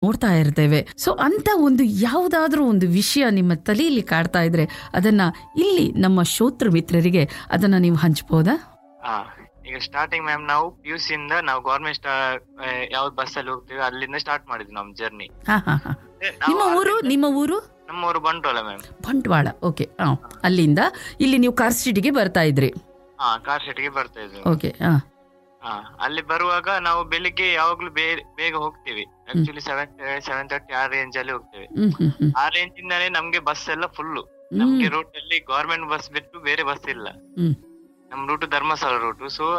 ನೋಡ್ತಾ ಇರ್ತೇವೆ ಸೊ ಅಂತ ಒಂದು ಯಾವುದಾದ್ರೂ ಒಂದು ವಿಷಯ ನಿಮ್ಮ ತಲೆಯಲ್ಲಿ ಕಾಡ್ತಾ ಇದ್ರೆ ಅದನ್ನ ಇಲ್ಲಿ ನಮ್ಮ ಶ್ರೋತೃ ಮಿತ್ರರಿಗೆ ಅದನ್ನ ನೀವು ಹಂಚ್ಬೋದಾ ಹಾ ಈಗ ಸ್ಟಾರ್ಟಿಂಗ್ ಮ್ಯಾಮ್ ನಾವು ಪಿ ಯು ಇಂದ ನಾವು ಗೌರ್ಮೆಂಟ್ ಯಾವ್ದು ಬಸ್ ಅಲ್ಲಿ ಹೋಗ್ತೀವಿ ಅಲ್ಲಿಂದ ಸ್ಟಾರ್ಟ್ ಮಾಡಿದ್ವಿ ನಮ್ ಜರ್ನಿ ಹಾ ಹಾ ಹಾ ನಿಮ್ಮ ಊರು ನಿಮ್ಮ ಊರು ನಮ್ಮ ಊರು ಬಂಟ್ವಾಳ ಮ್ಯಾಮ್ ಬಂಟ್ವಾಳ ಓಕೆ ಹಾ ಅಲ್ಲಿಂದ ಇಲ್ಲಿ ನೀವು ಕಾರ್ಸಿಟಿಗೆ ಬರ್ತಾ ಇದ್ರಿ ಹಾ ಕಾರ್ ಶೆಟ್ಗೆ ಬರ್ತಾ ಇದ್ವಿ ಓಕೆ ಹಾ ಹಾ ಅಲ್ಲಿ ಬರುವಾಗ ನಾವು ಬೆಳಿಗ್ಗೆ ಯಾವಾಗ್ಲೂ ಬೇ- ಬೇಗ ಹೋಗ್ತೀವಿ ಆಕ್ಚುಲಿ ಸೆವೆನ್ ಸೆವೆನ್ ತರ್ಟಿ ಆ ರೇಂಜ್ ಅಲ್ಲಿ ಹೋಗ್ತೇವೆ ಹ್ಮ್ ಹ್ಮ್ ಹ್ಮ್ ಆ ರೇಂಜ್ ಇಂದಾನೆ ನಮ್ಗೆ ಬಸ್ ಎಲ್ಲ ಫುಲ್ ಹ್ಮ್ ನಮ್ಗೆ ರೂಟ್ ಅಲ್ಲಿ ಗವರ್ಮೆಂಟ್ ಬಸ್ ಬಿಟ್ಟು ಬೇರೆ ಬಸ್ ಇಲ್ಲ ಹ್ಮ್ ನಮ್ ರೂಟ್ ಧರ್ಮಸ್ಥಳ ರೂಟ್ ಸೊ